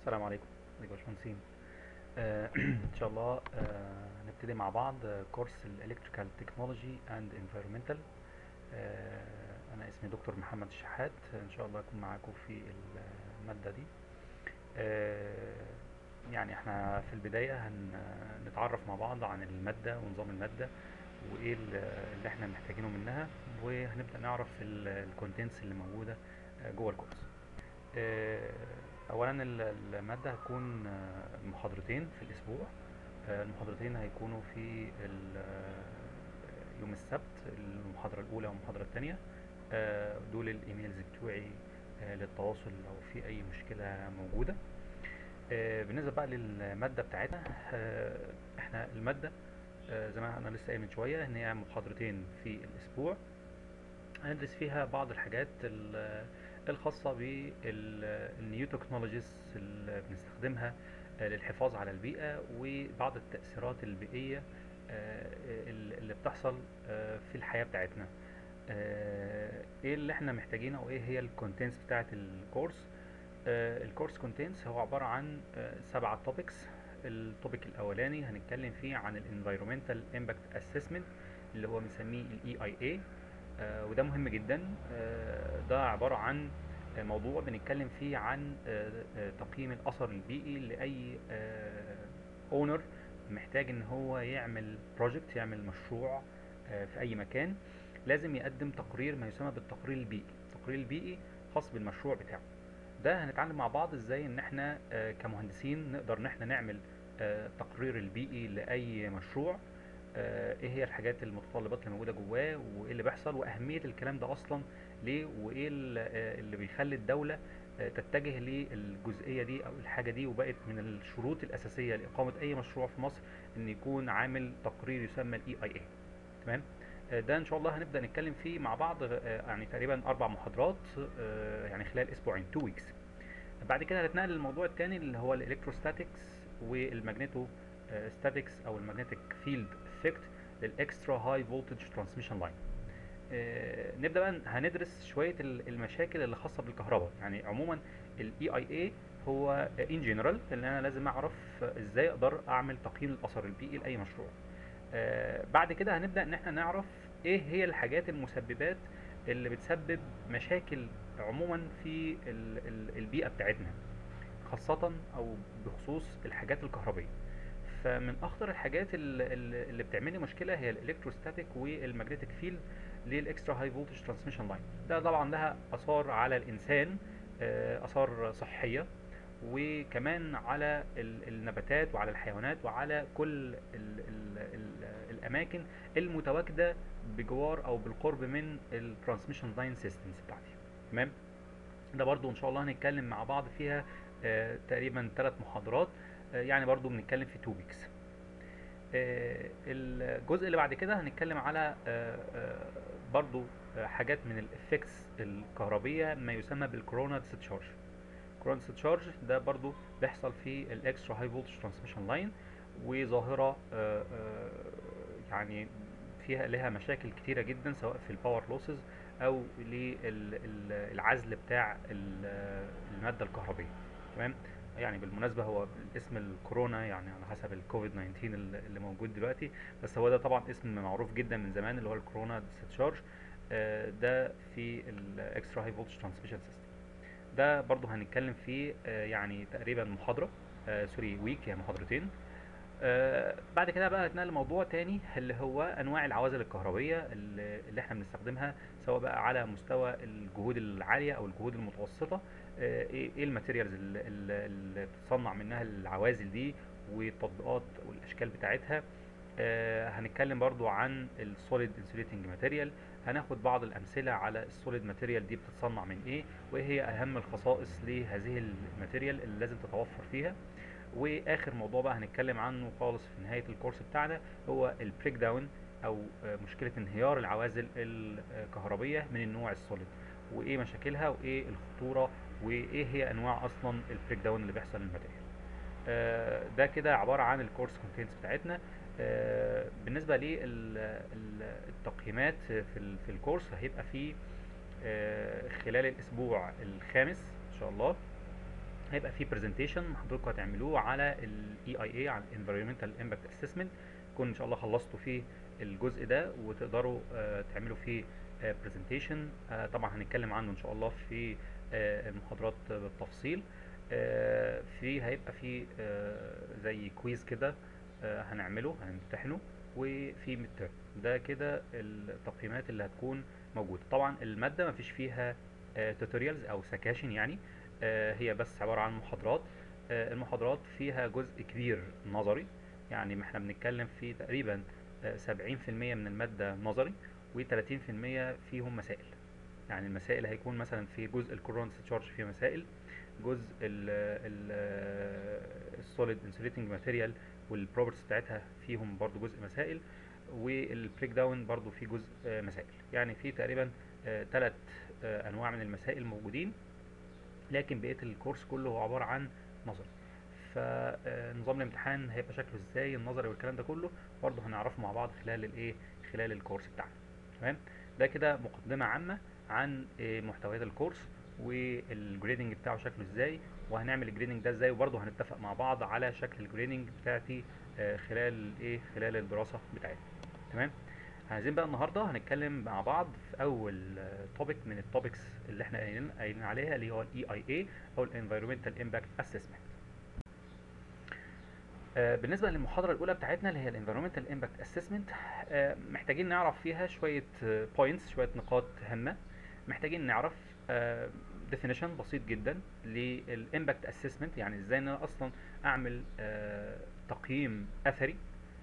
السلام عليكم ازيكم يا باشمهندسين آه، ان شاء الله آه، هنبتدي مع بعض آه، كورس الالكتريكال تكنولوجي اند انفيرمنتال انا اسمي دكتور محمد الشحات ان شاء الله اكون معاكم في الماده دي آه، يعني احنا في البدايه هنتعرف مع بعض عن الماده ونظام الماده وايه ال- اللي احنا محتاجينه منها وهنبدا نعرف الكونتنتس اللي موجوده آه، جوه الكورس آه، اولا ال- الماده هتكون آه، محاضرتين في الاسبوع آه، المحاضرتين هيكونوا في ال- آه، يوم السبت المحاضره الاولى والمحاضره الثانيه دول الايميلز بتوعي آه، للتواصل لو في اي مشكله موجوده آه، بالنسبه بقى للماده بتاعتنا آه، احنا الماده آه، زي ما انا لسه قايل من شويه ان هي محاضرتين في الاسبوع هندرس فيها بعض الحاجات ال- الخاصة بالنيو تكنولوجيز اللي بنستخدمها آه، للحفاظ على البيئة وبعض التأثيرات البيئية آه، ال- اللي بتحصل آه، في الحياة بتاعتنا آه، ايه اللي احنا محتاجينه وايه هي الكونتنتس بتاعت الكورس آه، الكورس كونتنتس هو عبارة عن آه، سبعة توبكس التوبيك الأولاني هنتكلم فيه عن الانفيرومنتال امباكت اسسمنت اللي هو بنسميه الاي اي اي وده مهم جدا آه، ده عبارة عن آه، موضوع بنتكلم فيه عن آه، آه، تقييم الأثر البيئي لأي اونر محتاج ان هو يعمل بروجكت يعمل مشروع آه، في اي مكان لازم يقدم تقرير ما يسمى بالتقرير البيئي التقرير البيئي خاص بالمشروع بتاعه ده هنتعلم مع بعض ازاي ان احنا آه، كمهندسين نقدر ان احنا نعمل آه، التقرير البيئي لاي مشروع آه، ايه هي الحاجات المتطلبات اللي موجوده جواه وايه اللي بيحصل واهميه الكلام ده اصلا ليه وايه ال- آه، اللي بيخلي الدوله آه، تتجه للجزئيه دي او الحاجه دي وبقت من الشروط الاساسيه لاقامه اي مشروع في مصر ان يكون عامل تقرير يسمى الاي اي اي تمام آه، ده ان شاء الله هنبدا نتكلم فيه مع بعض آه، يعني تقريبا اربع محاضرات آه، يعني خلال اسبوعين 2 ويكس بعد كده هنتنقل للموضوع الثاني اللي هو الالكتروستاتكس والماجنيتو ستاتكس او الماجنتيك فيلد افكت للاكسترا هاي فولتج ترانسميشن لاين نبدا بقى هندرس شويه ال- المشاكل اللي خاصه بالكهرباء يعني عموما الاي اي اي هو ان جنرال ان انا لازم اعرف ازاي اقدر اعمل تقييم الاثر البيئي لاي مشروع آه، بعد كده هنبدا ان احنا نعرف ايه هي الحاجات المسببات اللي بتسبب مشاكل عموما في ال- ال- البيئه بتاعتنا خاصه او بخصوص الحاجات الكهربيه فمن اخطر الحاجات ال- ال- اللي بتعمل لي مشكله هي الالكتروستاتيك والمagnetic فيلد للاكسترا هاي فولتج ترانسميشن لاين ده طبعا لها اثار على الانسان آه، اثار صحيه وكمان على ال- النباتات وعلى الحيوانات وعلى كل ال ال ال الاماكن المتواجده بجوار او بالقرب من الترانسميشن لاين سيستمز بتاعتي تمام ده برضو ان شاء الله هنتكلم مع بعض فيها آه، تقريبا ثلاث محاضرات آه، يعني برضو بنتكلم في 2 ويكس الجزء اللي بعد كده هنتكلم على آه، آه، برضو آه، حاجات من الافكتس الكهربيه ما يسمى بالكورونا ديستشارج كورونا ديستشارج ده برضو بيحصل في الاكسترا هاي فولتج ترانسميشن لاين وظاهره آه، آه، يعني فيها لها مشاكل كتيره جدا سواء في الباور لوسز او للعزل بتاع ال- الماده الكهربيه تمام يعني بالمناسبه هو اسم الكورونا يعني على حسب الكوفيد 19 اللي اللي موجود دلوقتي بس هو ده طبعا اسم معروف جدا من زمان اللي هو الكورونا ديستشارج ده في الاكسترا هاي فولتج ترانسميشن سيستم ده برضو هنتكلم فيه آه، يعني تقريبا محاضره آه، سوري ويك يعني محاضرتين آه، بعد كده بقى هنتنقل لموضوع تاني اللي هو انواع العوازل الكهربيه اللي اللي احنا بنستخدمها سواء بقى على مستوى الجهود العاليه او الجهود المتوسطه آه، ايه إيه الماتيريالز اللي, اللي اللي بتصنع منها العوازل دي والتطبيقات والاشكال بتاعتها آه، هنتكلم برضو عن السوليد انسوليتنج ماتيريال هناخد بعض الامثله على السوليد ماتيريال دي بتتصنع من ايه وايه هي اهم الخصائص لهذه الماتيريال اللي لازم تتوفر فيها واخر موضوع بقى هنتكلم عنه خالص في نهايه الكورس بتاعنا هو البريك داون او آه، مشكله انهيار العوازل الكهربيه من النوع السوليد وايه مشاكلها وايه الخطوره وايه هي انواع اصلا البريك داون اللي بيحصل للماتيريال آه، ده كده عباره عن الكورس كونتنتس بتاعتنا آه، بالنسبه للتقييمات في ال- في الكورس هيبقى فيه آه، خلال الاسبوع الخامس ان شاء الله هيبقى في برزنتيشن حضراتكم هتعملوه على الاي اي اي على الانفيرمنتال امباكت اسسمنت تكون ان شاء الله خلصتوا فيه الجزء ده وتقدروا آه، تعملوا فيه برزنتيشن طبعا هنتكلم عنه ان شاء الله في آه، المحاضرات بالتفصيل آه، في هيبقى في آه، زي كويز كده آه، هنعمله هنمتحنه وفي ميد تيرم ده كده التقييمات اللي هتكون موجوده طبعا الماده مفيش فيها توتوريالز او سكاشن يعني آه، هي بس عباره عن محاضرات آه، المحاضرات فيها جزء كبير نظري يعني ما احنا بنتكلم في تقريبا آه، 70% من الماده نظري و30% فيهم مسائل يعني المسائل هيكون مثلا في جزء الكورونت تشارج فيه مسائل جزء السوليد انسوليتنج ماتيريال والبروبرتيز بتاعتها فيهم برضو جزء مسائل والبريك داون برضو في جزء آه، مسائل يعني في تقريبا ثلاث انواع من المسائل موجودين لكن بقيه الكورس كله هو عباره عن نظري فنظام الامتحان هيبقى شكله ازاي النظري والكلام ده كله برضه هنعرفه مع بعض خلال الايه خلال الكورس بتاعنا تمام ده كده مقدمه عامه عن آه، محتويات الكورس والجريدنج بتاعه شكله ازاي وهنعمل الجريدنج ده ازاي وبرضه هنتفق مع بعض على شكل الجريدنج بتاعتي آه، خلال ايه خلال الدراسه بتاعتنا تمام عايزين بقى النهارده هنتكلم مع بعض في اول توبيك من التوبكس اللي احنا قايلين قايلين عليها اللي هو الاي اي اي او الانفيرومنتال امباكت اسسمنت بالنسبه للمحاضره الاولى بتاعتنا اللي هي الانفيرومنتال امباكت اسسمنت محتاجين نعرف فيها شويه بوينتس شويه نقاط هامه محتاجين نعرف ديفينيشن بسيط جدا للامباكت اسسمنت يعني ازاي ان انا اصلا اعمل آه، تقييم اثري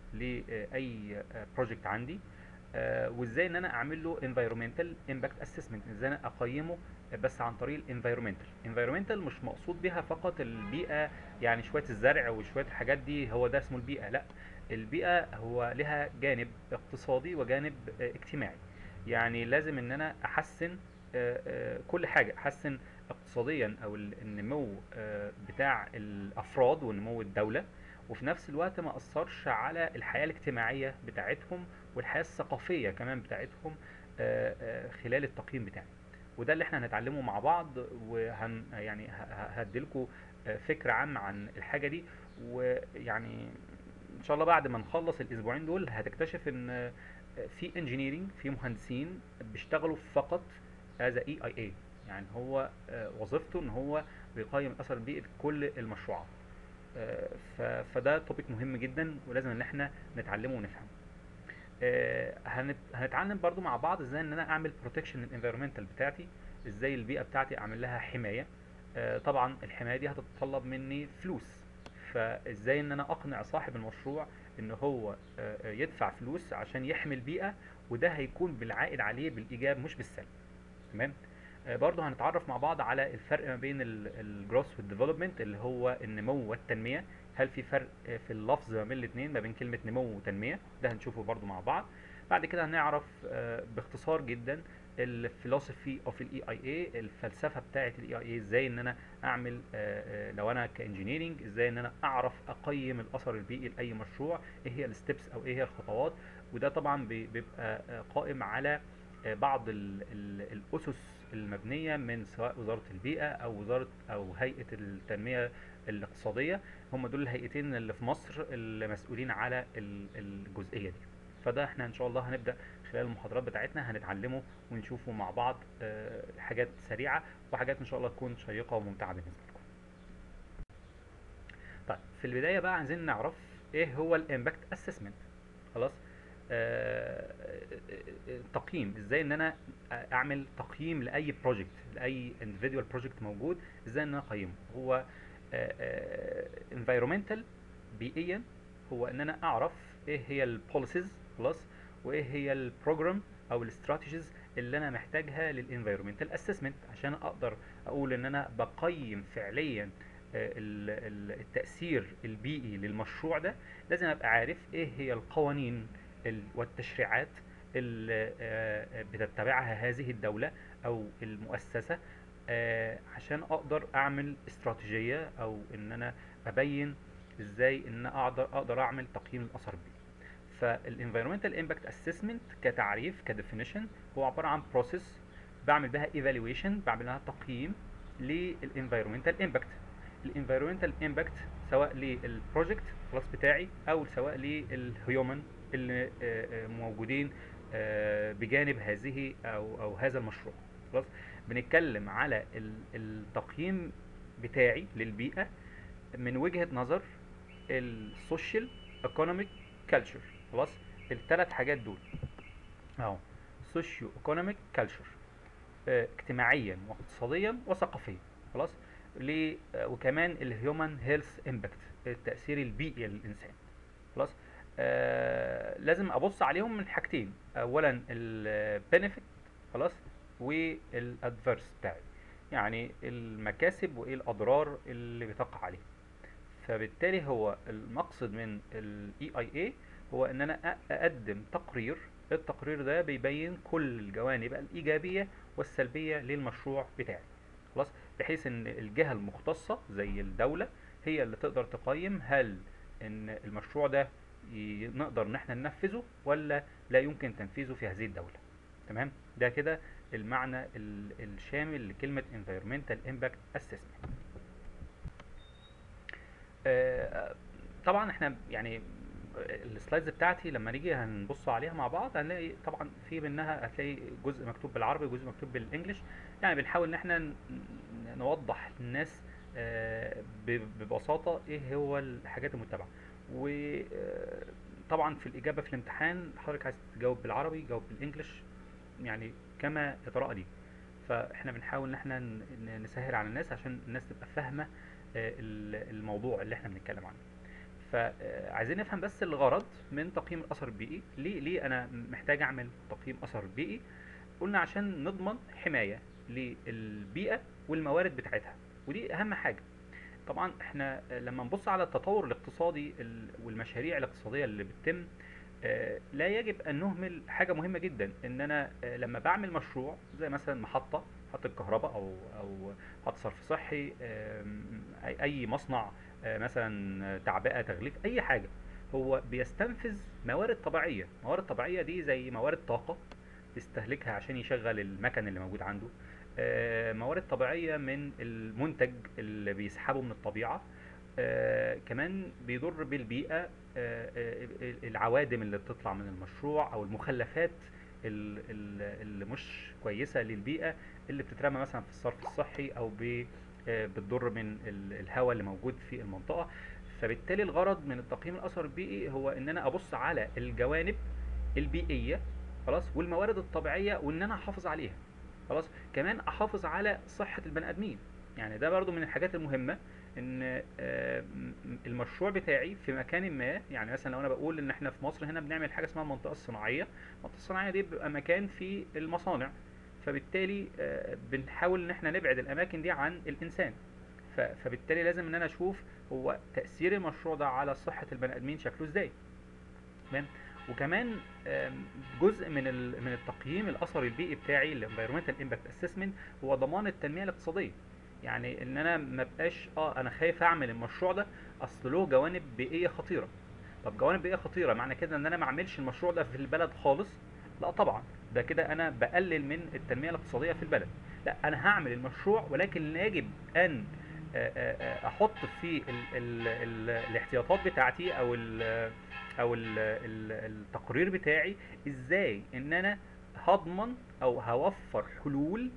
لاي بروجكت عندي آه، وازاي ان انا اعمل له environmental impact assessment ازاي انا اقيمه بس عن طريق الانفيرومنتال انفيرومنتال مش مقصود بها فقط البيئه يعني شويه الزرع وشويه الحاجات دي هو ده اسمه البيئه لا البيئه هو لها جانب اقتصادي وجانب آه، اجتماعي يعني لازم ان انا احسن آه، آه، كل حاجه احسن اقتصاديا او ال- النمو آه، بتاع الافراد ونمو الدوله وفي نفس الوقت ما اثرش على الحياه الاجتماعيه بتاعتهم والحياه الثقافيه كمان بتاعتهم آه، آه، خلال التقييم بتاعي وده اللي احنا هنتعلمه مع بعض وهن يعني هديلكوا فكره عامه عن الحاجه دي ويعني ان شاء الله بعد ما نخلص الاسبوعين دول هتكتشف ان آه، في انجينيرنج في مهندسين بيشتغلوا فقط از اي اي اي يعني هو آه، وظيفته ان هو بيقيم الاثر البيئي بكل المشروعات آه، ف- فده توبيك مهم جدا ولازم ان احنا نتعلمه ونفهمه آه، هنت- هنتعلم برضو مع بعض ازاي ان انا اعمل بروتكشن الانفيرومنتال بتاعتي ازاي البيئه بتاعتي اعمل لها حمايه آه، طبعا الحمايه دي هتتطلب مني فلوس فازاي ان انا اقنع صاحب المشروع ان هو آه، آه، يدفع فلوس عشان يحمي البيئه وده هيكون بالعائد عليه بالايجاب مش بالسلب تمام آه، برضه هنتعرف مع بعض على الفرق ما بين الجروث والديفلوبمنت اللي هو النمو والتنميه هل في فرق آه، في اللفظ ما بين الاثنين ما بين كلمه نمو وتنميه ده هنشوفه برضه مع بعض بعد كده هنعرف آه، باختصار جدا الفلسفي اوف الاي اي اي الفلسفه بتاعه الاي اي اي ازاي ان انا اعمل آه، آه، لو انا كانجينيرنج ازاي ان انا اعرف اقيم الاثر البيئي لاي مشروع ايه هي الستبس او ايه هي الخطوات وده طبعا بي- بيبقى آه، قائم على آه، بعض ال- ال- الاسس المبنيه من سواء وزاره البيئه او وزاره او هيئه التنميه الاقتصاديه هم دول الهيئتين اللي في مصر اللي مسؤولين على ال- الجزئيه دي فده احنا ان شاء الله هنبدا خلال المحاضرات بتاعتنا هنتعلمه ونشوفه مع بعض آه، حاجات سريعه وحاجات ان شاء الله تكون شيقه وممتعه بالنسبه لكم طيب في البدايه بقى عايزين نعرف ايه هو الامباكت اسسمنت خلاص آه، تقييم ازاي ان انا اعمل تقييم لاي بروجكت لاي individual بروجكت موجود ازاي ان انا اقيمه هو انفيرومنتال بيئيا هو ان انا اعرف ايه هي البوليسيز خلاص وايه هي البروجرام او الاستراتيجيز اللي انا محتاجها للانفيرومنتال اسسمنت عشان اقدر اقول ان انا بقيم فعليا آه، ال- ال- التأثير البيئي للمشروع ده لازم ابقى عارف ايه هي القوانين ال- والتشريعات اللي آه، بتتبعها هذه الدولة او المؤسسة آه، عشان اقدر اعمل استراتيجية او ان انا ابين ازاي ان أنا اقدر اقدر اعمل تقييم الاثر البيئي فالانفيرومنتال امباكت اسسمنت كتعريف كديفينيشن هو عباره عن بروسيس بعمل بها ايفالويشن بعمل لها تقييم للانفيرومنتال امباكت الانفيرومنتال امباكت سواء للبروجكت خلاص بتاعي او سواء للهيومن اللي آه، آه، موجودين آه، بجانب هذه او او هذا المشروع خلاص بنتكلم على ال- التقييم بتاعي للبيئه من وجهه نظر السوشيال ايكونوميك كلتشر خلاص الثلاث حاجات دول اهو سوشيو ايكونوميك كلتشر اجتماعيا واقتصاديا وثقافيا خلاص ل آه، وكمان الهيومن هيلث امباكت التاثير البيئي للانسان خلاص آه لازم ابص عليهم من حاجتين اولا البنفيت خلاص والادفيرس بتاعي يعني المكاسب وايه الاضرار اللي بتقع عليه فبالتالي هو المقصد من الاي اي اي هو ان انا أ- اقدم تقرير التقرير ده بيبين كل الجوانب الايجابيه والسلبيه للمشروع بتاعي خلاص بحيث ان الجهه المختصه زي الدوله هي اللي تقدر تقيم هل ان المشروع ده ي- نقدر ان احنا ننفذه ولا لا يمكن تنفيذه في هذه الدوله تمام ده كده المعنى ال- الشامل لكلمه environmental impact assessment آه، طبعا احنا يعني السلايدز بتاعتي لما نيجي هنبص عليها مع بعض هنلاقي طبعا في منها هتلاقي جزء مكتوب بالعربي وجزء مكتوب بالانجلش يعني بنحاول ان احنا ن- نوضح للناس آه، ب- ببساطة ايه هو الحاجات المتبعة وطبعا في الإجابة في الامتحان حضرتك عايز تجاوب بالعربي جاوب بالانجلش يعني كما يتراءى ليك فاحنا بنحاول ان احنا ن- ن- نسهل على الناس عشان الناس تبقى فاهمة آه، ال- الموضوع اللي احنا بنتكلم عنه فعايزين نفهم بس الغرض من تقييم الاثر البيئي ليه ليه انا محتاج اعمل تقييم اثر بيئي قلنا عشان نضمن حمايه للبيئه والموارد بتاعتها ودي اهم حاجه طبعا احنا لما نبص على التطور الاقتصادي ال- والمشاريع الاقتصاديه اللي بتتم آه، لا يجب ان نهمل حاجه مهمه جدا ان انا آه، لما بعمل مشروع زي مثلا محطه محطه كهرباء او او محطه صرف صحي آم، اي أي مصنع آه، مثلا تعبئه تغليف اي حاجه هو بيستنفذ موارد طبيعيه موارد طبيعيه دي زي موارد طاقه بيستهلكها عشان يشغل المكن اللي موجود عنده آه، موارد طبيعيه من المنتج اللي بيسحبه من الطبيعه آه، كمان بيضر بالبيئه آه، آه، العوادم اللي بتطلع من المشروع او المخلفات ال- ال- اللي مش كويسه للبيئه اللي بتترمى مثلا في الصرف الصحي او ب- آه، بتضر من ال- الهواء اللي موجود في المنطقه فبالتالي الغرض من التقييم الاثر البيئي هو ان انا ابص على الجوانب البيئيه خلاص والموارد الطبيعيه وان انا احافظ عليها خلاص كمان احافظ على صحه البني ادمين يعني ده برضو من الحاجات المهمه ان آه، م- المشروع بتاعي في مكان ما يعني مثلا لو انا بقول ان احنا في مصر هنا بنعمل حاجه اسمها المنطقه الصناعيه المنطقه الصناعيه دي بيبقى مكان فيه المصانع فبالتالي آه، بنحاول ان احنا نبعد الاماكن دي عن الانسان ف- فبالتالي لازم ان انا اشوف هو تاثير المشروع ده على صحه البني ادمين شكله ازاي تمام وكمان آم، جزء من ال- من التقييم الاثر البيئي بتاعي الانفيرمنتال امباكت اسسمنت هو ضمان التنميه الاقتصاديه يعني ان انا ما بقاش اه انا خايف اعمل المشروع ده اصل له جوانب بيئيه خطيره طب جوانب بيئيه خطيره معنى كده ان انا ما اعملش المشروع ده في البلد خالص لا طبعا ده كده انا بقلل من التنميه الاقتصاديه في البلد لا انا هعمل المشروع ولكن يجب ان آه، آه، آه، احط في ال ال ال الاحتياطات بتاعتي او ال او ال ال التقرير بتاعي ازاي ان انا هضمن او هوفر حلول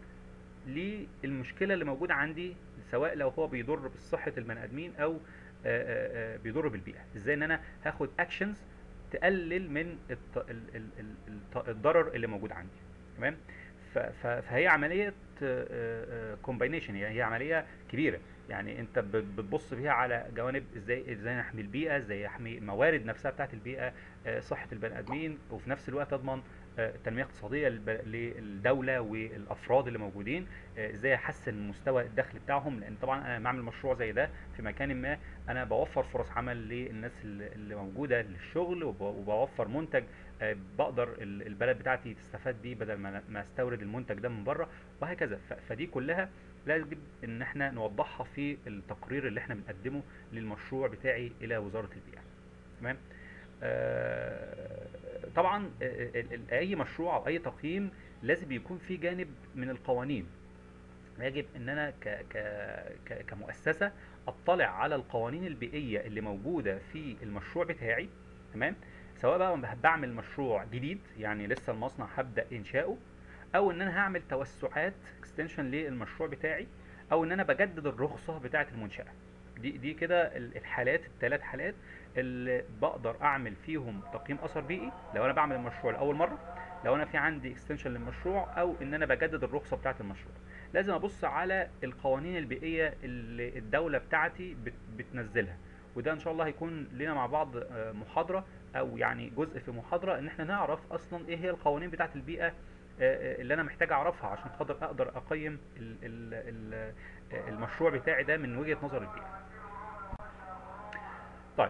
للمشكله اللي موجوده عندي سواء لو هو بيضر بصحه البني ادمين او آه، آه، آه، بيضر بالبيئه ازاي ان انا هاخد اكشنز تقلل من الت- ال- ال- ال- الت- الضرر اللي موجود عندي تمام ف- ف- فهي عمليه كومباينيشن يعني هي عمليه كبيره يعني انت بت- بتبص فيها على جوانب ازاي ازاي نحمي البيئه ازاي احمي الموارد نفسها بتاعت البيئه آه، صحه البني ادمين وفي نفس الوقت اضمن آه، تنميه اقتصاديه للب- للدوله والافراد اللي موجودين آه، ازاي احسن مستوى الدخل بتاعهم لان طبعا انا بعمل مشروع زي ده في مكان ما انا بوفر فرص عمل للناس اللي اللي موجوده للشغل وب- وبوفر منتج آه، بقدر ال- البلد بتاعتي تستفاد بيه بدل ما ما استورد المنتج ده من بره وهكذا ف- فدي كلها لازم ان احنا نوضحها في التقرير اللي احنا بنقدمه للمشروع بتاعي الى وزاره البيئه تمام آه، طبعا آه، ال- ال- اي مشروع او اي تقييم لازم يكون فيه جانب من القوانين يجب ان انا ك ك ك كمؤسسه اطلع على القوانين البيئيه اللي موجوده في المشروع بتاعي تمام سواء بقى بعمل مشروع جديد يعني لسه المصنع هبدا انشاؤه او ان انا هعمل توسعات اكستنشن للمشروع بتاعي او ان انا بجدد الرخصه بتاعه المنشاه دي دي كده الحالات الثلاث حالات اللي بقدر اعمل فيهم تقييم اثر بيئي لو انا بعمل المشروع لاول مره لو انا في عندي اكستنشن للمشروع او ان انا بجدد الرخصه بتاعه المشروع لازم ابص على القوانين البيئيه اللي الدوله بتاعتي بتنزلها وده ان شاء الله هيكون لنا مع بعض محاضره او يعني جزء في محاضره ان احنا نعرف اصلا ايه هي القوانين بتاعه البيئه اللي انا محتاج اعرفها عشان خاطر اقدر اقيم المشروع بتاعي ده من وجهه نظر البيئه طيب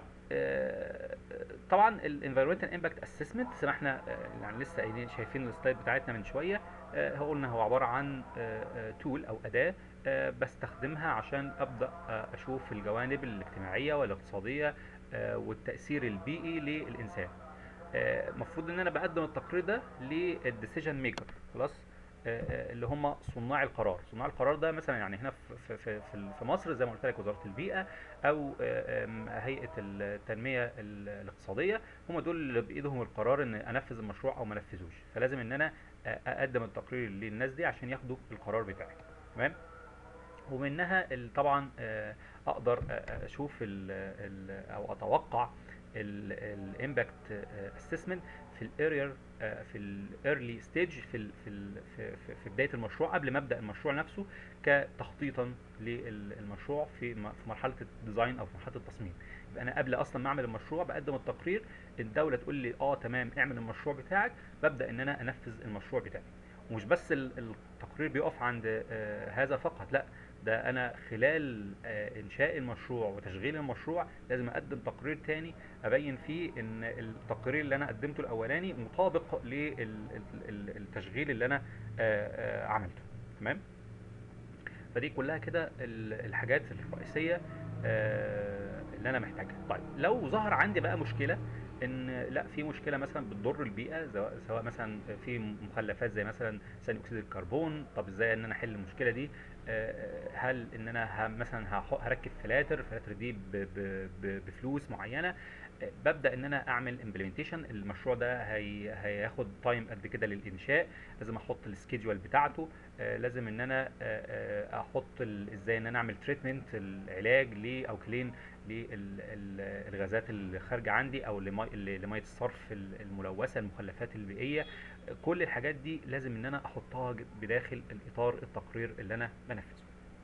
طبعا الانفيرمنتال امباكت اسسمنت زي ما احنا يعني لسه قايلين شايفين السلايد بتاعتنا من شويه هو قلنا هو عباره عن تول او اداه بستخدمها عشان ابدا اشوف الجوانب الاجتماعيه والاقتصاديه والتاثير البيئي للانسان المفروض ان انا بقدم التقرير ده للديسيجن ميكر خلاص اللي هم صناع القرار صناع القرار ده مثلا يعني هنا في في في مصر زي ما قلت لك وزاره البيئه او هيئه التنميه الاقتصاديه هم دول اللي بايدهم القرار ان انفذ المشروع او ما انفذوش فلازم ان انا اقدم التقرير للناس دي عشان ياخدوا القرار بتاعي تمام ومنها طبعا اقدر اشوف ال ال او اتوقع الامباكت اسسمنت في الايرير في الايرلي ستيج في ال في ال في, في بدايه المشروع قبل ما ابدا المشروع نفسه كتخطيطا للمشروع في في مرحله الديزاين او في مرحله التصميم يبقى انا قبل اصلا ما اعمل المشروع بقدم التقرير الدوله تقول لي اه تمام اعمل المشروع بتاعك ببدا ان انا انفذ المشروع بتاعي ومش بس التقرير بيقف عند هذا فقط لا ده انا خلال انشاء المشروع وتشغيل المشروع لازم اقدم تقرير تاني ابين فيه ان التقرير اللي انا قدمته الاولاني مطابق للتشغيل اللي انا عملته تمام فدي كلها كده الحاجات الرئيسيه اللي انا محتاجها طيب لو ظهر عندي بقى مشكله ان لا في مشكله مثلا بتضر البيئه سواء مثلا في مخلفات زي مثلا ثاني اكسيد الكربون طب ازاي ان انا احل المشكله دي هل ان انا مثلا هركب فلاتر الفلاتر دي بفلوس معينه ببدا ان انا اعمل امبلمنتيشن المشروع ده هي هياخد تايم قد كده للانشاء لازم احط السكيدجول بتاعته لازم ان انا احط ازاي ان انا اعمل تريتمنت العلاج ل او كلين للغازات اللي خارجه عندي او لميه الصرف الملوثه المخلفات البيئيه كل الحاجات دي لازم ان انا احطها بداخل الاطار التقرير اللي انا بنفذه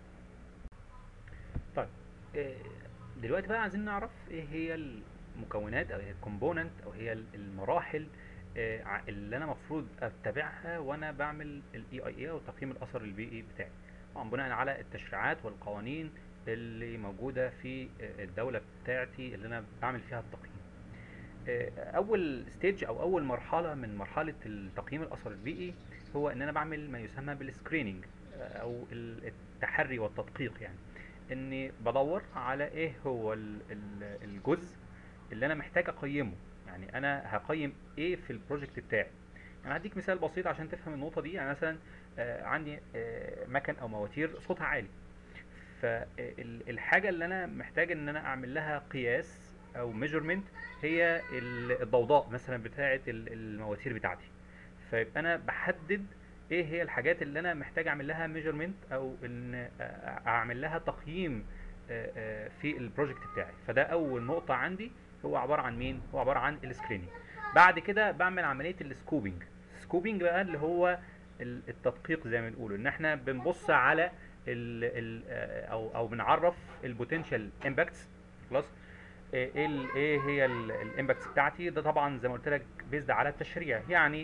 طيب دلوقتي بقى عايزين نعرف ايه هي المكونات او هي الكومبوننت او هي المراحل اللي انا المفروض اتبعها وانا بعمل الاي اي اي او تقييم الاثر البيئي بتاعي طبعا بناء على التشريعات والقوانين اللي موجوده في الدوله بتاعتي اللي انا بعمل فيها التقييم اول ستيج او اول مرحله من مرحله التقييم الاثر البيئي هو ان انا بعمل ما يسمى بالسكريننج او التحري والتدقيق يعني اني بدور على ايه هو الجزء اللي انا محتاج اقيمه يعني انا هقيم ايه في البروجكت بتاعي يعني هديك مثال بسيط عشان تفهم النقطه دي يعني مثلا عندي مكن او مواتير صوتها عالي فالحاجه اللي انا محتاج ان انا اعمل لها قياس او ميجرمنت هي الضوضاء مثلا بتاعه المواتير بتاعتي فيبقى انا بحدد ايه هي الحاجات اللي انا محتاج اعمل لها ميجرمنت او ان اعمل لها تقييم في البروجكت بتاعي فده اول نقطه عندي هو عباره عن مين هو عباره عن السكريننج بعد كده بعمل عمليه السكوبنج السكوبنج بقى اللي هو التدقيق زي ما بنقول ان احنا بنبص على ال ال او او بنعرف البوتنشال امباكتس خلاص ايه ايه هي الامباكتس بتاعتي ده طبعا زي ما قلت لك بيزد على التشريع يعني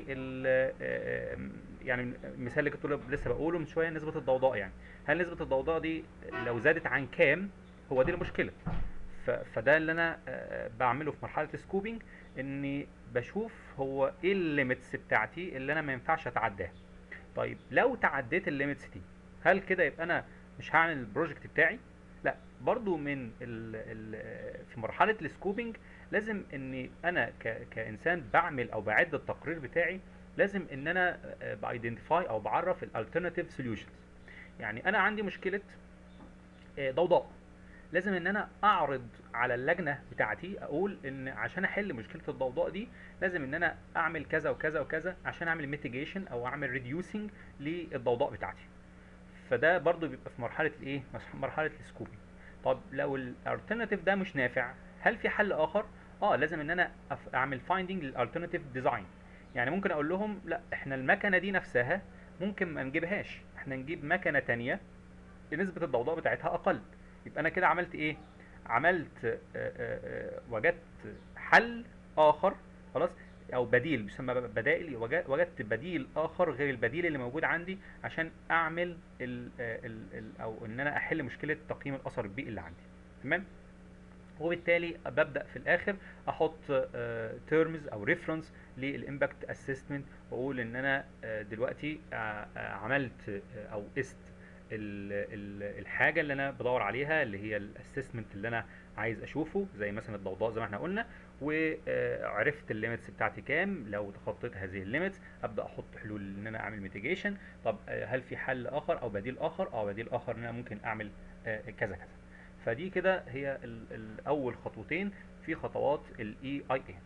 يعني المثال اللي كنت لسه بقوله من شويه نسبه الضوضاء يعني هل نسبه الضوضاء دي لو زادت عن كام هو دي المشكله فده اللي انا بعمله في مرحله السكوبنج اني بشوف هو ايه الليميتس بتاعتي اللي انا ما ينفعش اتعداها طيب لو تعديت الليميتس دي هل كده يبقى انا مش هعمل البروجكت بتاعي لا برضو من ال ال في مرحله السكوبنج لازم اني انا ك كانسان بعمل او بعد التقرير بتاعي لازم ان انا بايدنتيفاي او بعرف الالترناتيف سوليوشنز يعني انا عندي مشكله ضوضاء لازم ان انا اعرض على اللجنه بتاعتي اقول ان عشان احل مشكله الضوضاء دي لازم ان انا اعمل كذا وكذا وكذا عشان اعمل ميتيجيشن او اعمل ريديوسنج للضوضاء بتاعتي فده برضو بيبقى في مرحله الايه مرحله السكوبينج طب لو الالترناتيف ده مش نافع هل في حل اخر اه لازم ان انا أف- اعمل فايندنج للالترناتيف ديزاين يعني ممكن اقول لهم لا احنا المكنه دي نفسها ممكن ما نجيبهاش احنا نجيب مكنه تانية نسبه الضوضاء بتاعتها اقل يبقى انا كده عملت ايه عملت آه، آه، آه، وجدت حل اخر خلاص او بديل بيسمى بدائل وجد- وجدت بديل اخر غير البديل اللي موجود عندي عشان اعمل ال ال ال او ان انا احل مشكله تقييم الاثر البيئي اللي عندي تمام وبالتالي ببدا في الاخر احط تيرمز او ريفرنس للامباكت اسسمنت واقول ان انا آه، دلوقتي آه، آه، عملت آه، او قست ال- ال- الحاجه اللي انا بدور عليها اللي هي الاسسمنت اللي انا عايز اشوفه زي مثلا الضوضاء زي ما احنا قلنا وعرفت الليميتس بتاعتي كام لو تخطيت هذه الليميتس ابدا احط حلول ان انا اعمل ميتيجيشن طب آه، هل في حل اخر او بديل اخر او بديل اخر ان انا ممكن اعمل آه، كذا كذا فدي كده هي ال- الاول خطوتين في خطوات الاي اي اي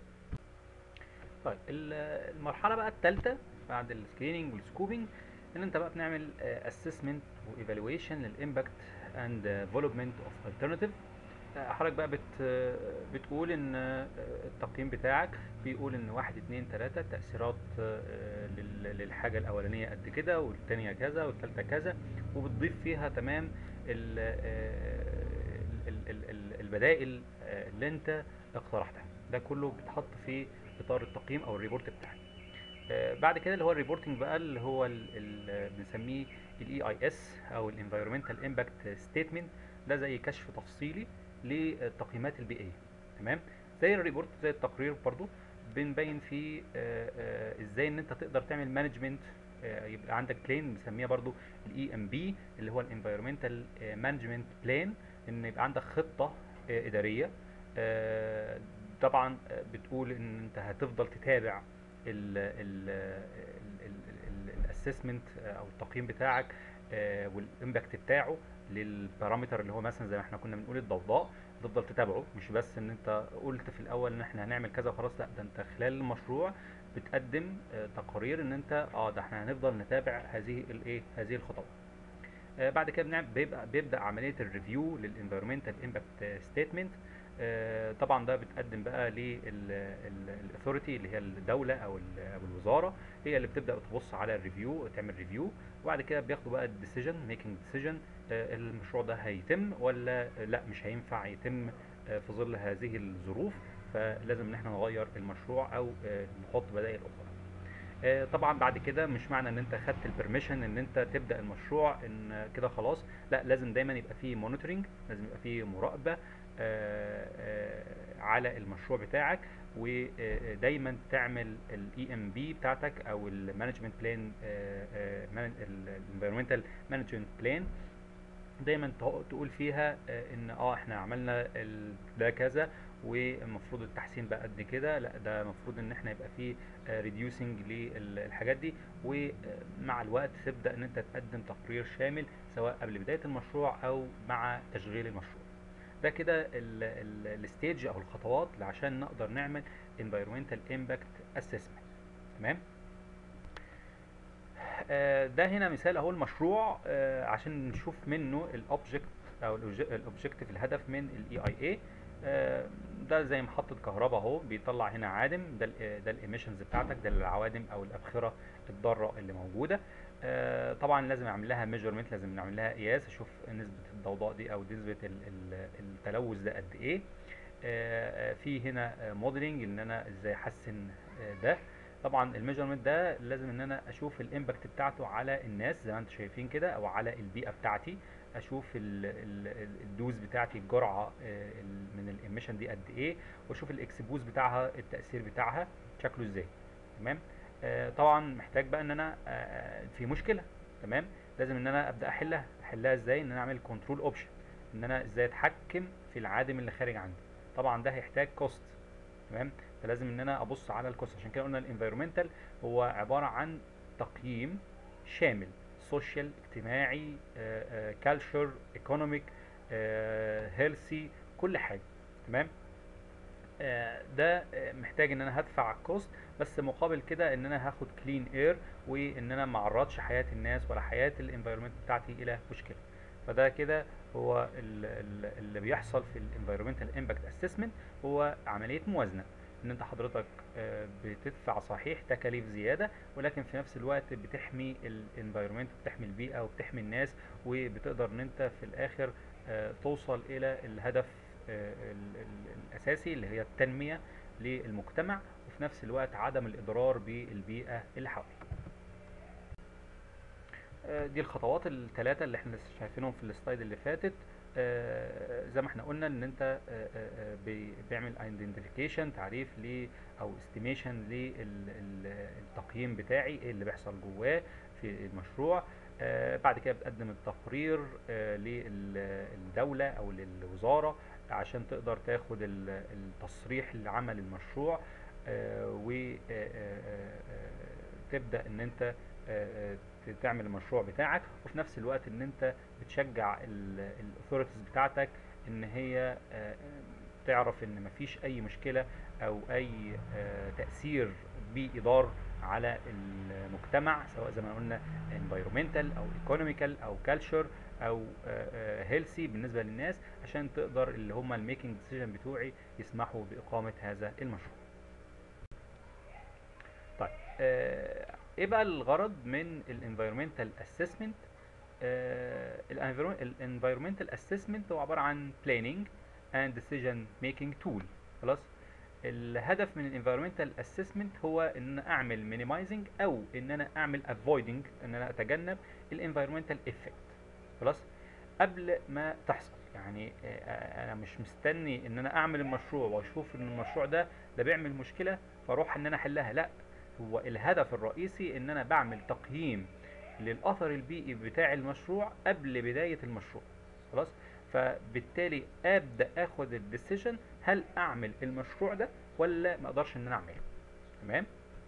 طيب ال- المرحله بقى الثالثه بعد السكريننج والسكوبنج ان انت بقى بنعمل اسسمنت وايفالويشن للامباكت اند ديفلوبمنت اوف الترناتيف حضرتك بقى بت بتقول ان آه، التقييم بتاعك بيقول ان واحد اتنين تلاتة تأثيرات آه، لل- للحاجة الأولانية قد كده والتانية كذا والتالتة كذا وبتضيف فيها تمام ال- آه، ال- ال- ال- البدائل آه، اللي انت اقترحتها ده كله بيتحط في اطار التقييم او الريبورت بتاعك آه، بعد كده اللي هو الريبورتنج بقى اللي هو ال- ال- بنسميه الاي اي اس او الانفايرمنتال امباكت ستيتمنت ده زي كشف تفصيلي للتقييمات البيئيه تمام زي الريبورت زي التقرير برضو بنبين فيه آه، آه، ازاي ان انت تقدر تعمل مانجمنت يبقى عندك بلان بنسميها برضو الاي ام بي اللي هو الانفايرمنتال مانجمنت بلان ان يبقى عندك خطه آه، اداريه آه، طبعا آه، بتقول ان انت هتفضل تتابع الاسسمنت او التقييم بتاعك آه، والامباكت بتاعه للبارامتر اللي هو مثلا زي ما احنا كنا بنقول الضوضاء تفضل تتابعه مش بس ان انت قلت في الاول ان احنا هنعمل كذا وخلاص لا ده انت خلال المشروع بتقدم آه، تقارير ان انت اه ده احنا هنفضل نتابع هذه الايه هذه الخطوات آه، بعد كده بنعمل بيبقى بيبدا عمليه الريفيو للانفيرمنتال امباكت ستيتمنت طبعا ده بتقدم بقى للاثوريتي اللي هي الدوله او ال- أو الوزاره هي اللي بتبدا تبص على الريفيو تعمل ريفيو وبعد كده بياخدوا بقى الديسيجن ميكنج ديسيجن المشروع ده هيتم ولا لا مش هينفع يتم آه، في ظل هذه الظروف فلازم ان احنا نغير المشروع او آه، نحط بدائل اخرى آه، طبعا بعد كده مش معنى ان انت خدت البرميشن ان انت تبدا المشروع ان كده خلاص لا لازم دايما يبقى فيه مونيتورنج لازم يبقى فيه مراقبه آه، آه، على المشروع بتاعك ودايما تعمل الاي ام بي بتاعتك او المانجمنت بلان الانفيرمنتال مانجمنت بلان دايما تق- تقول فيها آه، ان اه احنا عملنا ال- ده كذا والمفروض التحسين بقى قد كده لا ده المفروض ان احنا يبقى فيه ريديوسنج للحاجات دي ومع الوقت تبدا ان انت تقدم تقرير شامل سواء قبل بدايه المشروع او مع تشغيل المشروع ده كده الستيج او الخطوات اللي عشان نقدر نعمل environmental impact assessment تمام آه، ده هنا مثال اهو المشروع آه، عشان نشوف منه الاوبجكت او الاوبجكتيف الهدف من الاي اي اي ده زي محطة كهرباء اهو بيطلع هنا عادم ده ال ده الايميشنز بتاعتك ده العوادم او الابخرة الضارة اللي موجودة آه، طبعا لازم اعمل لها ميجرمنت لازم نعمل لها قياس اشوف نسبة الضوضاء دي او نسبة ال- ال- التلوث ده قد ايه آه، آه، في هنا موديلنج ان انا ازاي احسن آه، ده طبعا الميجرمنت ده لازم ان انا اشوف الامباكت بتاعته على الناس زي ما انتم شايفين كده او على البيئه بتاعتي اشوف ال- ال- ال- الدوز بتاعتي الجرعه آه، ال- من الاميشن دي قد ايه واشوف الاكسبوز بتاعها التاثير بتاعها شكله ازاي تمام آه، طبعا محتاج بقى ان انا آه، في مشكله تمام لازم ان انا ابدا احلها احلها ازاي ان انا اعمل كنترول اوبشن ان انا ازاي اتحكم في العادم اللي خارج عندي طبعا ده هيحتاج كوست تمام فلازم ان انا ابص على الكوست عشان كده قلنا الانفيرومنتال هو عباره عن تقييم شامل سوشيال اجتماعي كالتشر ايكونوميك هيلثي كل حاجه تمام آه، ده آه، محتاج ان انا هدفع كوست بس مقابل كده ان انا هاخد كلين اير وان انا ما اعرضش حياه الناس ولا حياه الانفايرمنت بتاعتي الى مشكله فده كده هو ال- ال- اللي بيحصل في الانفايرمنتال امباكت اسسمنت هو عمليه موازنه ان انت حضرتك آه، بتدفع صحيح تكاليف زياده ولكن في نفس الوقت بتحمي الانفايرمنت بتحمي البيئه وبتحمي الناس وبتقدر ان انت في الاخر آه، توصل الى الهدف آه، ال- ال- الاساسي اللي هي التنميه للمجتمع وفي نفس الوقت عدم الاضرار بالبيئه اللي حواليه آه، دي الخطوات الثلاثة اللي احنا لسه شايفينهم في السلايد اللي فاتت آه، زي ما احنا قلنا ان انت آه، آه، آه، بي- بيعمل ايدنتيفيكيشن تعريف ل او استيميشن للتقييم بتاعي ايه اللي بيحصل جواه في المشروع آه، بعد كده بتقدم التقرير آه، للدولة او للوزارة عشان تقدر تاخد ال- التصريح لعمل المشروع وتبدأ ان انت آه، آه، تعمل المشروع بتاعك وفي نفس الوقت ان انت بتشجع الاثوريتيز بتاعتك ان هي آه، تعرف ان مفيش اي مشكلة او اي آه، تأثير بيئي ضار على المجتمع سواء زي ما قلنا environmental او economical او culture او هيلثي بالنسبة للناس عشان تقدر اللي هم الميكنج ديسيجن بتوعي يسمحوا بإقامة هذا المشروع طيب آه، ايه بقى الغرض من الانفيرومنتال اسسمنت الانفيرومنتال اسسمنت هو عباره عن planning and decision making tool خلاص الهدف من الانفيرومنتال اسسمنت هو ان انا اعمل مينيمايزنج او ان انا اعمل افويدنج ان انا اتجنب الانفيرومنتال افكت خلاص قبل ما تحصل يعني آه، انا مش مستني ان انا اعمل المشروع واشوف ان المشروع ده ده بيعمل مشكله فاروح ان انا احلها لا هو الهدف الرئيسي ان انا بعمل تقييم للاثر البيئي بتاع المشروع قبل بدايه المشروع خلاص فبالتالي ابدا اخد الديسيجن هل اعمل المشروع ده ولا ما اقدرش ان انا اعمله تمام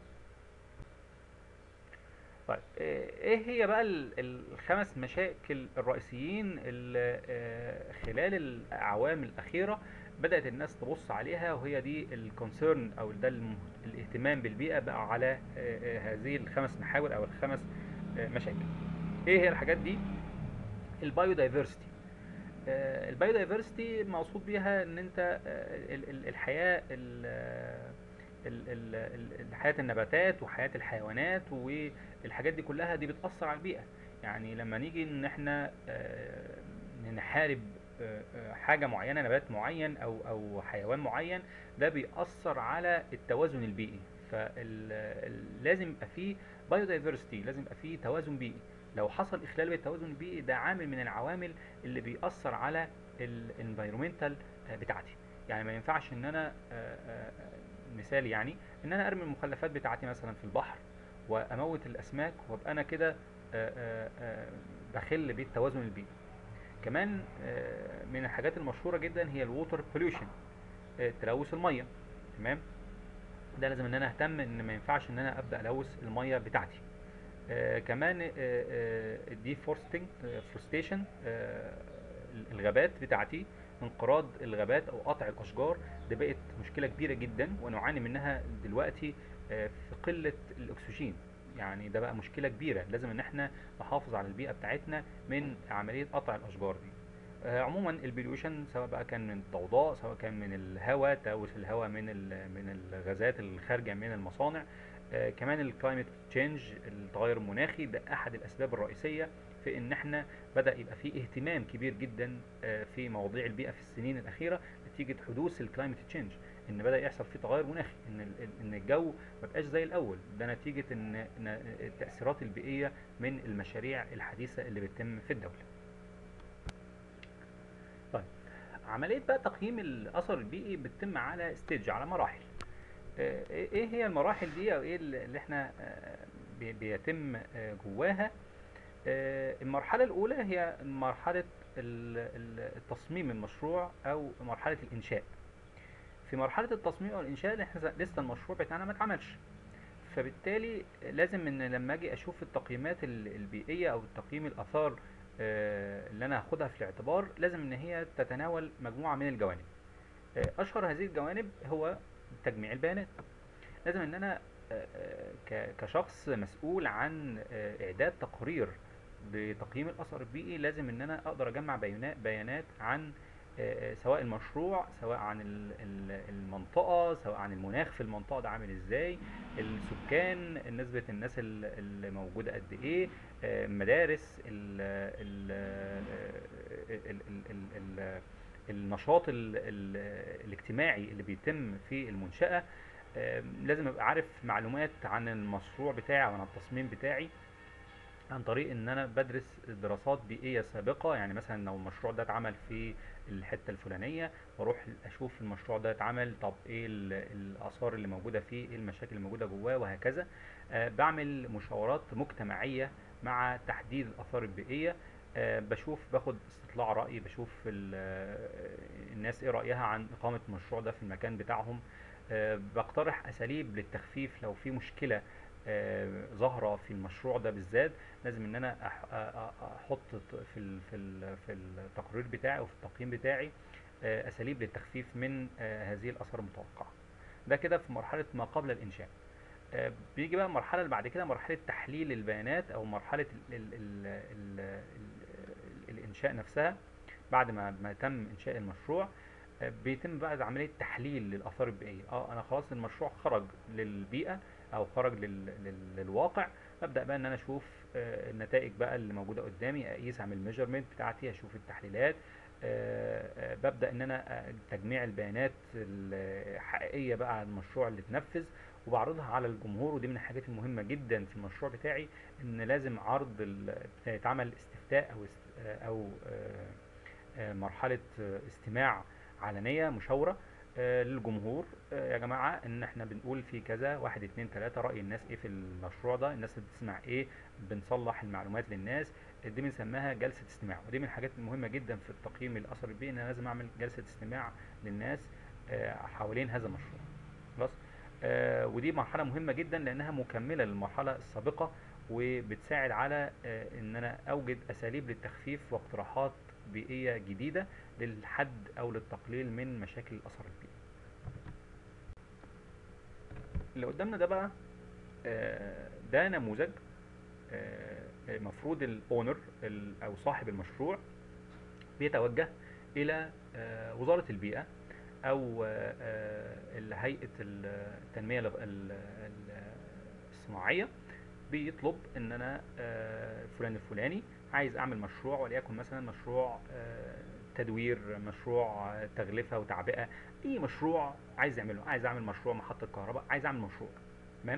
طيب آه، ايه هي بقى ال- الخمس مشاكل الرئيسيين اللي آه، خلال الاعوام الاخيره بدات الناس تبص عليها وهي دي الكونسيرن او ده الم- الاهتمام بالبيئه بقى على آه، آه، هذه الخمس محاور او الخمس آه، مشاكل ايه هي الحاجات دي البايودايفرستي البايودايفرستي مقصود بيها ان انت آه، ال- ال- الحياه ال- ال- ال- ال- حياه النباتات وحياه الحيوانات والحاجات دي كلها دي بتاثر على البيئه يعني لما نيجي ان احنا آه، نحارب آه، آه، حاجه معينه نبات معين او او حيوان معين ده بيأثر على التوازن البيئي فلازم يبقى فيه بايودايفرستي لازم يبقى فيه توازن بيئي لو حصل اخلال بالتوازن البيئي ده عامل من العوامل اللي بيأثر على الانفايرومنتال بتاعتي يعني ما ينفعش ان انا آه، آه، مثال يعني ان انا ارمي المخلفات بتاعتي مثلا في البحر واموت الاسماك وابقى انا كده آه، آه، آه، بخل بالتوازن البيئي كمان آه، من الحاجات المشهوره جدا هي الووتر بوليوشن تلوث الميه تمام ده لازم ان انا اهتم ان ما ينفعش ان انا ابدا الوث الميه بتاعتي آه كمان الديفورستنج فورستيشن الغابات بتاعتي انقراض الغابات او قطع الاشجار ده بقت مشكله كبيره جدا ونعاني منها دلوقتي آه في قله الاكسجين يعني ده بقى مشكله كبيره لازم ان احنا نحافظ على البيئه بتاعتنا من عمليه قطع الاشجار دي آه، عموما البليوشن سواء بقى كان من الضوضاء سواء كان من الهواء تلوث الهواء من ال- من الغازات الخارجه من المصانع آه، كمان الكلايمت تشينج التغير المناخي ده احد الاسباب الرئيسيه في ان احنا بدا يبقى في اهتمام كبير جدا آه، في مواضيع البيئه في السنين الاخيره نتيجه حدوث الكلايمت تشينج ان بدا يحصل فيه تغير مناخي ان ال- ان الجو ما بقاش زي الاول ده نتيجه ان إن التاثيرات البيئيه من المشاريع الحديثه اللي بتتم في الدوله طيب عمليه بقى تقييم الاثر البيئي بتتم على ستيج على مراحل آه، ايه هي المراحل دي او ايه اللي احنا آه، بي- بيتم آه، جواها آه، المرحله الاولى هي مرحله ال- ال- التصميم المشروع او مرحله الانشاء في مرحله التصميم او الانشاء احنا لسه المشروع بتاعنا ما اتعملش فبالتالي لازم ان لما اجي اشوف التقييمات ال- البيئيه او تقييم الاثار آه، اللي انا هاخدها في الاعتبار لازم ان هي تتناول مجموعة من الجوانب آه، اشهر هذه الجوانب هو تجميع البيانات لازم ان انا آه، آه، ك- كشخص مسؤول عن آه، اعداد تقرير بتقييم الاثر البيئي لازم ان انا اقدر اجمع بيانات بيانات عن آه، آه، سواء المشروع سواء عن ال- ال- المنطقة سواء عن المناخ في المنطقة ده عامل ازاي السكان نسبة الناس ال- اللي موجودة قد ايه آه، المدارس ال ال ال ال ال ال النشاط ال ال الاجتماعي اللي بيتم في المنشأة آم، لازم ابقى عارف معلومات عن المشروع بتاعي وعن التصميم بتاعي عن طريق ان انا بدرس دراسات بيئية سابقة يعني مثلا لو المشروع ده اتعمل في الحتة الفلانية بروح اشوف المشروع ده اتعمل طب ايه ال- الاثار اللي موجودة فيه ايه المشاكل اللي موجودة جواه وهكذا آه، بعمل مشاورات مجتمعية مع تحديد الاثار البيئية آه، بشوف باخد استطلاع رأي بشوف ال- آه، الناس ايه رأيها عن اقامة المشروع ده في المكان بتاعهم آه، بقترح اساليب للتخفيف لو في مشكلة آه، ظاهرة في المشروع ده بالذات لازم ان انا أح- أ- أ- احط ط- في ال- في ال- في التقرير بتاعي او في التقييم بتاعي آه، اساليب للتخفيف من آه، هذه الاثار المتوقعة ده كده في مرحلة ما قبل الانشاء آه، بيجي بقى المرحلة اللي بعد كده مرحلة تحليل البيانات او مرحلة ال ال ال ال ال الانشاء نفسها بعد ما ما تم انشاء المشروع آه، بيتم بقى عملية تحليل للآثار البيئية اه انا خلاص المشروع خرج للبيئة او خرج لل... لل... للواقع ابدا بقى ان انا اشوف آه، النتائج بقى اللي موجوده قدامي اقيس اعمل ميجرمنت بتاعتي اشوف التحليلات آه، آه، ببدا ان انا آه، تجميع البيانات الحقيقيه بقى عن المشروع اللي اتنفذ وبعرضها على الجمهور ودي من الحاجات المهمه جدا في المشروع بتاعي ان لازم عرض ال... يتعمل استفتاء او است... آه، او آه، آه، مرحله آه، استماع علنيه مشاوره آه، للجمهور آه، يا جماعة ان احنا بنقول في كذا واحد اتنين تلاتة رأي الناس ايه في المشروع ده الناس اللي بتسمع ايه بنصلح المعلومات للناس دي بنسميها جلسة استماع ودي من الحاجات المهمة جدا في التقييم الأثر البيئي ان انا لازم اعمل جلسة استماع للناس آه، حوالين هذا المشروع خلاص آه، ودي مرحلة مهمة جدا لانها مكملة للمرحلة السابقة وبتساعد على آه، ان انا اوجد اساليب للتخفيف واقتراحات بيئية جديدة للحد او للتقليل من مشاكل الاثر البيئي اللي قدامنا ده بقى آه، ده نموذج آه، مفروض الاونر او صاحب المشروع بيتوجه الى آه، وزارة البيئة او آه، آه، ال- هيئة التنمية ال- ال- ال- الصناعية بيطلب ان انا آه، فلان الفلاني عايز اعمل مشروع وليكن مثلا مشروع آه، تدوير مشروع آه، تغلفة وتعبئة اي مشروع عايز يعمله عايز اعمل مشروع محطة كهرباء عايز اعمل مشروع تمام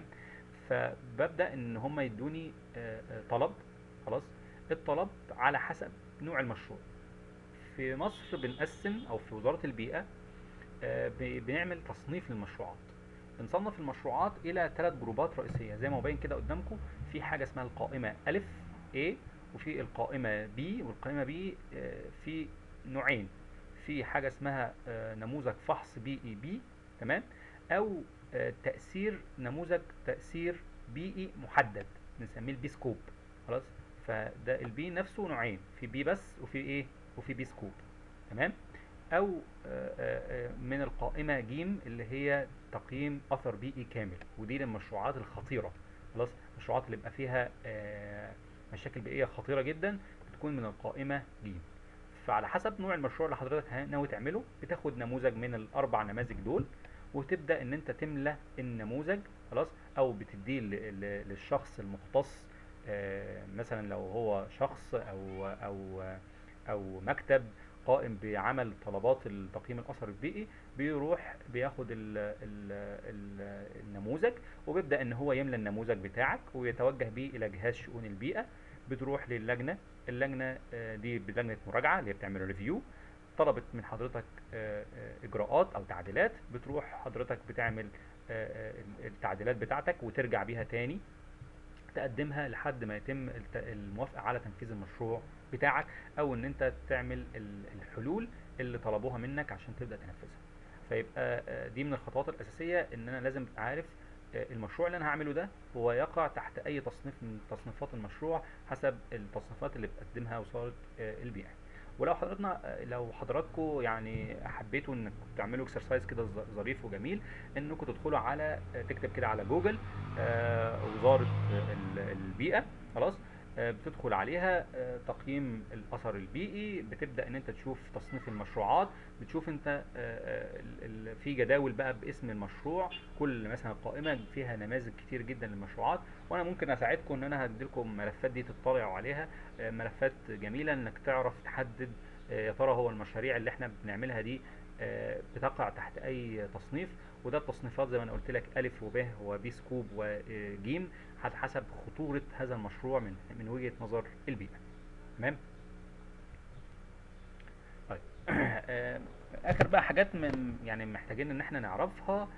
فببدأ ان هم يدوني آه، آه، طلب خلاص الطلب على حسب نوع المشروع في مصر بنقسم او في وزارة البيئة آه، ب- بنعمل تصنيف للمشروعات بنصنف المشروعات الى ثلاث جروبات رئيسيه زي ما مبين كده قدامكم في حاجه اسمها القائمه الف A وفي القائمه B والقائمه B آه، في نوعين في حاجه اسمها آه، نموذج فحص بيئي بي تمام او آه، تاثير نموذج تاثير بيئي محدد بنسميه البي سكوب خلاص فده البي نفسه نوعين في بي بس وفي ايه وفي بي سكوب تمام او آه، آه، آه، من القائمه جيم اللي هي تقييم اثر بيئي كامل ودي للمشروعات الخطيره خلاص المشروعات اللي بيبقى فيها آه، مشاكل بيئيه خطيره جدا بتكون من القائمه جيم فعلى حسب نوع المشروع اللي حضرتك ها- ناوي تعمله بتاخد نموذج من الاربع نماذج دول وتبدا ان انت تملى النموذج خلاص او بتديه ل- ل- للشخص المختص آه، مثلا لو هو شخص او او او مكتب قائم بعمل طلبات التقييم الاثر البيئي بيروح بياخد ال ال ال النموذج وبيبدا ان هو يملى النموذج بتاعك ويتوجه بيه الى جهاز شؤون البيئه بتروح للجنه اللجنه آه، دي بلجنه مراجعه اللي هي بتعمل ريفيو طلبت من حضرتك آه، آه، اجراءات او تعديلات بتروح حضرتك بتعمل آه، آه، التعديلات بتاعتك وترجع بيها تاني تقدمها لحد ما يتم الت- الموافقة على تنفيذ المشروع بتاعك او ان انت تعمل ال- الحلول اللي طلبوها منك عشان تبدأ تنفذها فيبقى آه، دي من الخطوات الأساسية ان انا لازم ابقى عارف آه، المشروع اللي انا هعمله ده هو يقع تحت اي تصنيف من تصنيفات المشروع حسب التصنيفات اللي بتقدمها وزاره آه، البيئه ولو حضرتنا آه، لو حضراتكم يعني حبيتوا انكم تعملوا اكسرسايز كده ظ- ظريف وجميل انكم تدخلوا على آه، تكتب كده على جوجل آه، وزاره آه، ال- البيئه خلاص آه، بتدخل عليها آه، تقييم الاثر البيئي بتبدا ان انت تشوف تصنيف المشروعات بتشوف انت آه، آه، ال- ال- في جداول بقى باسم المشروع كل مثلا قائمه فيها نماذج كتير جدا للمشروعات وانا ممكن اساعدكم ان انا هديلكم الملفات دي تطلعوا عليها آه، ملفات جميله انك تعرف تحدد آه، يا ترى هو المشاريع اللي احنا بنعملها دي آه، بتقع تحت اي تصنيف وده التصنيفات زي ما انا قلت لك الف وب وبي سكوب وجيم على حسب خطوره هذا المشروع من من وجهه نظر البيئه تمام طيب آه، اخر بقى حاجات من يعني محتاجين ان احنا نعرفها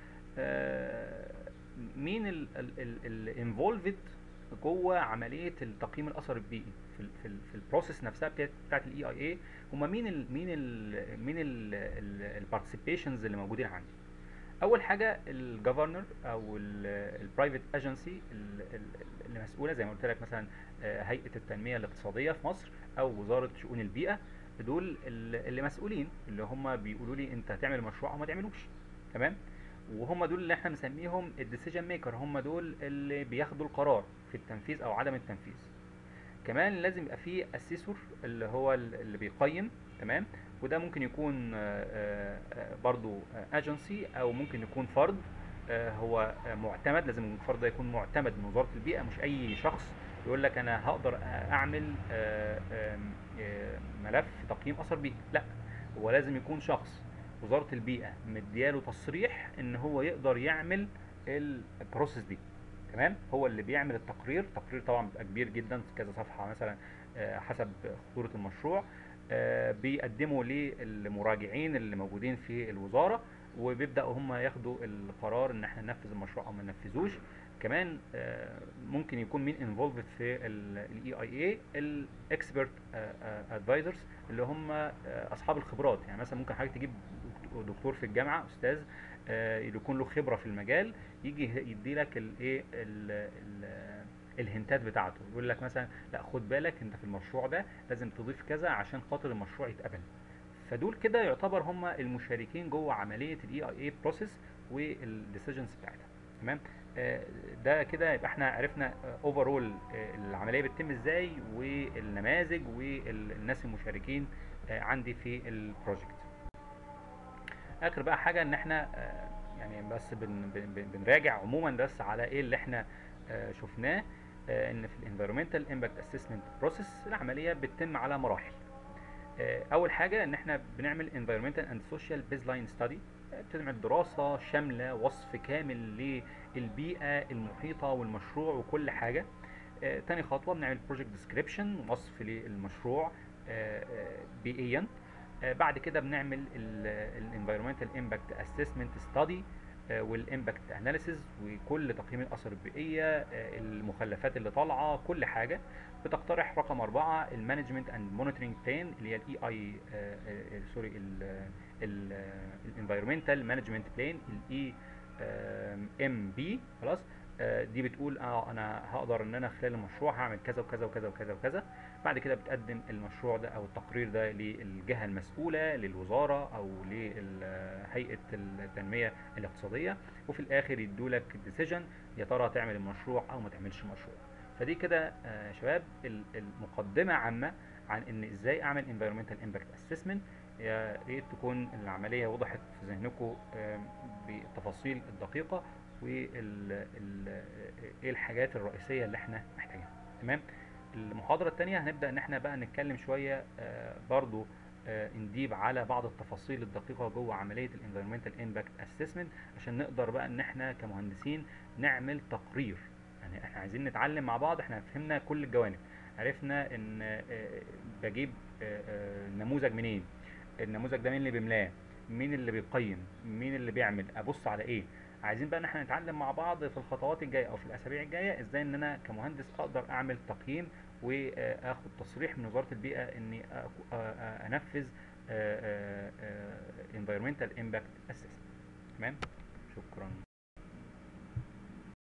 آه، مين الانفولفد جوه عمليه التقييم الاثر البيئي في ال في ال في البروسيس نفسها بتاعت بتاعت الاي اي اي هم مين ال مين ال مين البارتيسيبيشنز اللي موجودين عندي اول حاجه الجفرنر او البرايفت ايجنسي اللي مسؤوله زي ما قلت لك مثلا آه، هيئه التنميه الاقتصاديه في مصر او وزاره شؤون البيئه دول ال- اللي مسؤولين اللي هم بيقولوا لي انت هتعمل مشروع او ما تعملوش تمام وهم دول اللي احنا مسميهم الديسيجن ميكر هم دول اللي بياخدوا القرار في التنفيذ او عدم التنفيذ كمان لازم يبقى فيه اسيسور اللي هو ال- اللي بيقيم تمام وده ممكن يكون آه، آه، آه، برضو اجنسي او ممكن يكون فرد آه، هو آه، معتمد لازم الفرد ده يكون معتمد من وزارة البيئة مش اي شخص يقول لك انا هقدر اعمل آه، آم، آه، ملف تقييم اثر بيئي لا هو لازم يكون شخص وزارة البيئة مدياله تصريح ان هو يقدر يعمل البروسيس دي تمام هو اللي بيعمل التقرير التقرير طبعا بيبقى كبير جدا كذا صفحة مثلا آه، حسب خطورة المشروع آه، بيقدموا للمراجعين اللي موجودين في الوزارة وبيبدأوا هم ياخدوا القرار ان احنا ننفذ المشروع او ما ننفذوش كمان آه، ممكن يكون مين انفولفد في الاي اي اي الاكسبرت ادفايزرز اللي هم آه، اصحاب الخبرات يعني مثلا ممكن حضرتك تجيب دكتور- دكتور في الجامعه استاذ آه، يكون له خبره في المجال يجي يدي لك الايه ال- ال- الهنتات بتاعته يقول لك مثلا لا خد بالك انت في المشروع ده لازم تضيف كذا عشان خاطر المشروع يتقبل فدول كده يعتبر هم المشاركين جوه عمليه الاي اي اي بروسيس والديسيجنز بتاعتها تمام آه، ده كده يبقى احنا عرفنا اوفرول العمليه بتتم ازاي والنماذج والناس المشاركين آه، عندي في البروجكت اخر بقى حاجه ان احنا آه، يعني بس بن بن بن- بنراجع عموما بس على ايه اللي احنا آه، شفناه آه، ان في الانفيرومنتال امباكت اسسمنت بروسيس العمليه بتتم على مراحل آه، اول حاجه ان احنا بنعمل environmental and social baseline study آه، بتعمل دراسه شامله وصف كامل للبيئه المحيطه والمشروع وكل حاجه آه، تاني خطوه بنعمل project description وصف للمشروع آه، آه، بيئيا آه، بعد كده بنعمل الانفيرومنتال امباكت اسسمنت ستادي والامباكت اناليسيز وكل تقييم الاثار البيئيه آه، المخلفات اللي طالعه كل حاجه بتقترح رقم أربعة المانجمنت اند مونيتورنج بلان اللي هي الاي اي سوري الانفيرومنتال مانجمنت بلان الاي ام بي خلاص آه، دي بتقول اه انا هقدر ان انا خلال المشروع هعمل كذا وكذا وكذا وكذا وكذا بعد كده بتقدم المشروع ده او التقرير ده للجهه المسؤوله للوزاره او لهيئه التنميه الاقتصاديه وفي الاخر يدوا لك ديسيجن يا ترى تعمل المشروع او ما تعملش مشروع فدي كده آه، شباب ال- المقدمه عامه عن ان ازاي اعمل environmental impact assessment يا ريت تكون العمليه وضحت في ذهنكم آم، بالتفاصيل الدقيقه وايه الحاجات الرئيسيه اللي احنا محتاجينها تمام المحاضره الثانيه هنبدا ان احنا بقى نتكلم شويه آه، برضو آه، نديب على بعض التفاصيل الدقيقه جوه عمليه الانفيرمنتال امباكت اسسمنت عشان نقدر بقى ان احنا كمهندسين نعمل تقرير يعني احنا عايزين نتعلم مع بعض احنا فهمنا كل الجوانب عرفنا ان آه، بجيب آه، آه، نموذج منين النموذج ده مين اللي بيملاه مين اللي بيقيم مين اللي بيعمل ابص على ايه عايزين بقى ان احنا نتعلم مع بعض في الخطوات الجايه او في الاسابيع الجايه ازاي ان انا كمهندس اقدر اعمل تقييم واخد تصريح من وزاره البيئه اني أك- آه، آه، انفذ آه، آه، آه، environmental impact assessment تمام شكرا